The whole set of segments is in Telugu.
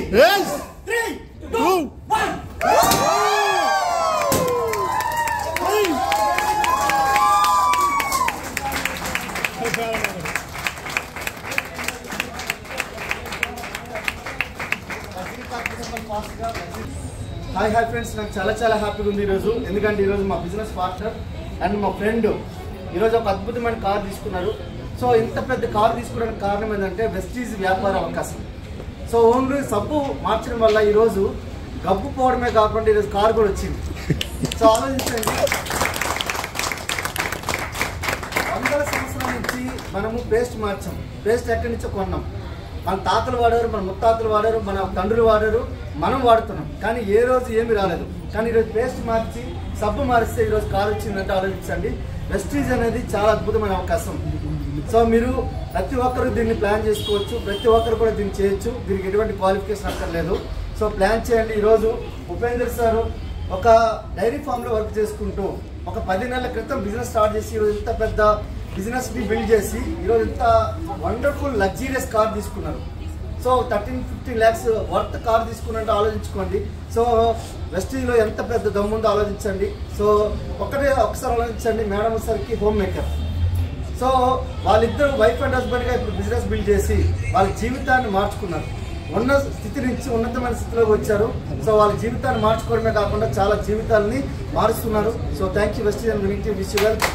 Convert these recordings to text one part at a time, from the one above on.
Yes! Three Two! One hi hi friends నాకు చాలా చాలా హ్యాపీగా ఉంది ఈరోజు ఎందుకంటే ఈరోజు మా బిజినెస్ పార్ట్నర్ అండ్ మా ఫ్రెండ్ ఈరోజు ఒక అద్భుతమైన కార్ తీసుకున్నారు సో ఇంత పెద్ద కార్ తీసుకోవడానికి కారణం ఏంటంటే వెస్టీజ్ వ్యాపార అవకాశం సో ఓన్లీ సబ్బు మార్చడం వల్ల ఈరోజు గబ్బు పోవడమే కాకుండా ఈరోజు కార్ కూడా వచ్చింది సో ఆలోచించండి వందల సంవత్సరాల నుంచి మనము పేస్ట్ మార్చాం పేస్ట్ ఎక్కడి నుంచో కొన్నాం మన తాతలు వాడారు మన ముత్తాతలు వాడారు మన తండ్రులు వాడారు మనం వాడుతున్నాం కానీ ఏ రోజు ఏమీ రాలేదు కానీ ఈరోజు పేస్ట్ మార్చి సబ్బు మారిస్తే ఈరోజు కారు వచ్చిందంటే ఆలోచించండి వెస్టీజ్ అనేది చాలా అద్భుతమైన అవకాశం సో మీరు ప్రతి ఒక్కరు దీన్ని ప్లాన్ చేసుకోవచ్చు ప్రతి ఒక్కరు కూడా దీన్ని చేయొచ్చు దీనికి ఎటువంటి క్వాలిఫికేషన్ అక్కర్లేదు సో ప్లాన్ చేయండి ఈరోజు ఉపేందర్ సార్ ఒక డైరీ ఫామ్ లో వర్క్ చేసుకుంటూ ఒక పది నెలల క్రితం బిజినెస్ స్టార్ట్ చేసి ఈరోజు ఇంత పెద్ద బిజినెస్ ని బిల్డ్ చేసి ఈరోజు ఇంత వండర్ఫుల్ లగ్జీరియస్ కార్ తీసుకున్నారు so thirteen fifteen lakhs worth car తీసుకున్నట్టు ఆలోచించుకోండి సో వెస్టీజ్ లో ఎంత పెద్ద దమ్ముందో ఆలోచించండి సో ఒకటే ఒకసారి ఆలోచించండి మేడం సార్కి హోమ్ మేకర్ సో వాళ్ళిద్దరు వైఫ్ అండ్ హస్బెండ్ గా ఇప్పుడు బిజినెస్ బిల్డ్ చేసి వాళ్ళ జీవితాన్ని మార్చుకున్నారు ఉన్న స్థితి నుంచి ఉన్నతమైన స్థితిలోకి వచ్చారు సో వాళ్ళ జీవితాన్ని మార్చుకోవడమే కాకుండా చాలా జీవితాలని మారుస్తున్నారు so thank you west and winning wish you well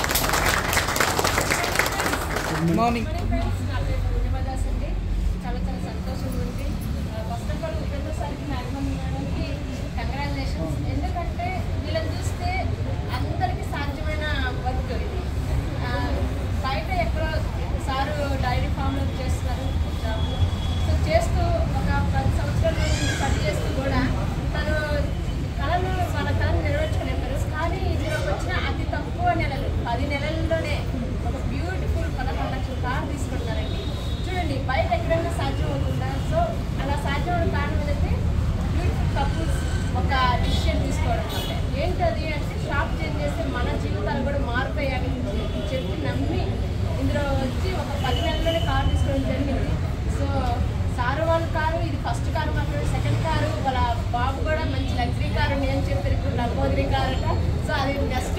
morning ధన్యవాదాలు అండి చాలా చాలా సంతోషంగా ఉంది ఫస్ట్ ఆఫ్ ఆల్ ఉపేంద్ర సార్కి నాగమణి మేడంకి కంగ్రాచులేషన్స్ ఎందుకంటే వీళ్ళని చూస్తే అందరికీ సాధ్యమైన వర్క్ ఇది ఆ, బయట ఎక్కడో సారు డైరీ ఫామ్లో చేస్తున్నారు జాబ్ సో చేస్తూ ఒక పది సంవత్సరాల నుంచి పని చేస్తూ కూడా తను కళను వాళ్ళ కళను నెరవేర్చుకునేవారు కానీ ఇందులోకి వచ్చిన అతి తక్కువ నెలలు పది నెలల్లోనే ఒక బ్యూటిఫుల్ పదకొండు లక్షల కార్ తీసుకుంటారండి చూడండి బయట ఎక్కడైనా సాధ్యం అవుతుందా సో అలా సాధ్యం అవడం కారణం ఏంటంటే బ్యూటిఫుల్ కపుల్స్ ఒక డిసిషన్ తీసుకోవడం వల్ల ఏంటది అంటే షాప్ చేంజ్ చేస్తే మన జీవితాలు కూడా మారిపోయాయని చెప్పి నమ్మి ఇందులో వచ్చి ఒక పది నెలల్లోనే కార్ తీసుకోవడం జరిగింది సో సారు వాళ్ళ కారు ఇది ఫస్ట్ కారు మాత్రమే సెకండ్ కారు వాళ్ళ బాబు కూడా మంచి లగ్జరీ కారు ఉంది అని చెప్పారు ఇప్పుడు లంబోదరి కారు అట సో అది నెక్స్ట్